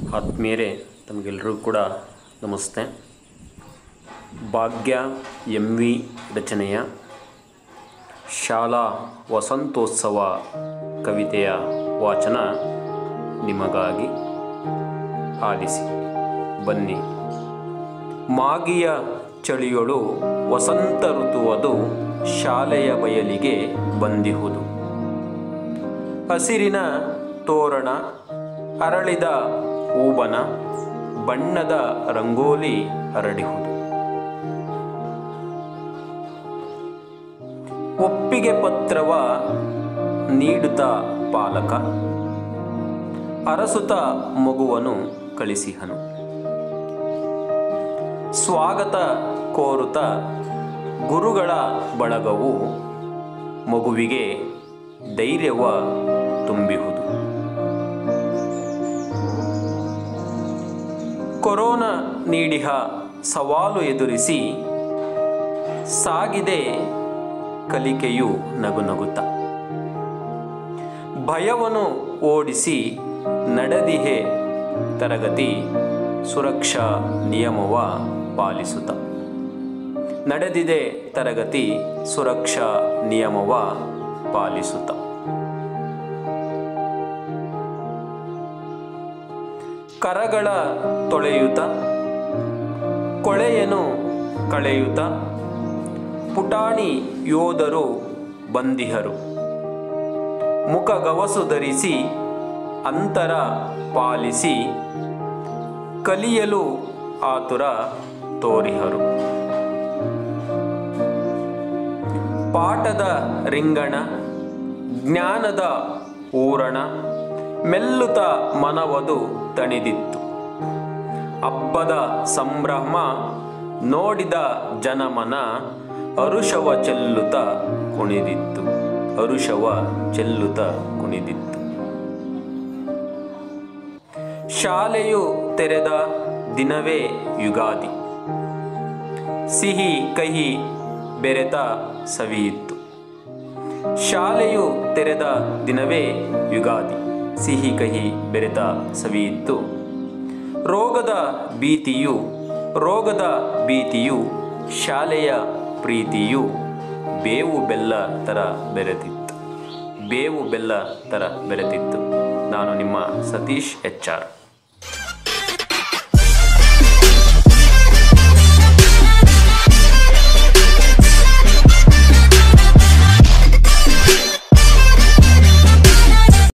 ಆತ್ಮೀಯರೇ ತಮಗೆಲ್ಲರಿಗೂ ಕೂಡ ನಮಸ್ತೆ ಭಾಗ್ಯ ಎಂ ವಿ ರಚನೆಯ ಶಾಲಾ ವಸಂತೋತ್ಸವ ಕವಿತೆಯ ವಾಚನ ನಿಮಗಾಗಿ ಆಲಿಸಿ ಬನ್ನಿ ಮಾಗಿಯ ಚಳಿಯೊಳು ವಸಂತ ಋತುವದು ಶಾಲೆಯ ಬಯಲಿಗೆ ಬಂದಿಹುದು ಹಸಿರಿನ ತೋರಣ ಅರಳಿದ ಹೂಬನ ಬಣ್ಣದ ರಂಗೋಲಿ ಹರಡಿಹುದು ಒಪ್ಪಿಗೆ ಪತ್ರವ ನೀಡುತ್ತ ಪಾಲಕ ಅರಸುತ ಮಗುವನು ಕಳಿಸಿಹನು ಸ್ವಾಗತ ಕೋರುತ್ತ ಗುರುಗಳ ಬಳಗವು ಮಗುವಿಗೆ ಧೈರ್ಯವ ತುಂಬಿಹುದು ಕೊರೋನಾ ನೀಡಿಹ ಸವಾಲು ಎದುರಿಸಿ ಸಾಗಿದೆ ಕಲಿಕೆಯು ನಗುನಗುತ್ತ ಭಯವನ್ನು ಓಡಿಸಿ ನಡೆದಿಹೆ ತರಗತಿ ಸುರಕ್ಷಾ ನಿಯಮವ ಪಾಲಿಸುತ್ತ ನಡೆದಿದೆ ತರಗತಿ ಸುರಕ್ಷಾ ನಿಯಮವ ಪಾಲಿಸುತ್ತ ಕರಗಳ ತೊಳೆಯುತ್ತ ಕೊಳೆಯನ್ನು ಕಳೆಯುತ್ತ ಪುಟಾಣಿ ಯೋಧರು ಬಂದಿಹರು ಮುಖಗವಸು ಧರಿಸಿ ಅಂತರ ಪಾಲಿಸಿ ಕಲಿಯಲು ಆತುರ ತೋರಿಹರು ಪಾಠದ ರಿಂಗಣ ಜ್ಞಾನದ ಊರಣ ಮೆಲ್ಲುತ ಮನವದು ತಣಿದಿತ್ತು ಹಬ್ಬದ ಸಂಭ್ರಮ ನೋಡಿದ ಜನಮನ ಅರುಷವ ಚೆಲ್ಲುತ್ತ ಕುಣಿದಿತ್ತು ಅರುಷವ ಚೆಲ್ಲುತ್ತ ಕುಣಿದಿತ್ತು ಶಾಲೆಯು ತೆರೆದ ದಿನವೇ ಯುಗಾದಿ ಸಿಹಿ ಕಹಿ ಬೆರೆತ ಸವಿಯಿತ್ತು ಶಾಲೆಯು ತೆರೆದ ದಿನವೇ ಯುಗಾದಿ ಸಿಹಿ ಕಹಿ ಬೆರೆತ ಸವಿಯಿತ್ತು ರೋಗದ ಭೀತಿಯು ರೋಗದ ಭೀತಿಯು ಶಾಲೆಯ ಪ್ರೀತಿಯು ಬೇವು ಬೆಲ್ಲ ಥರ ಬೆರೆತಿತ್ತು ಬೇವು ಬೆಲ್ಲ ಥರ ಬೆರೆತಿತ್ತು ನಾನು ನಿಮ್ಮ ಸತೀಶ್ ಎಚ್ ಆರ್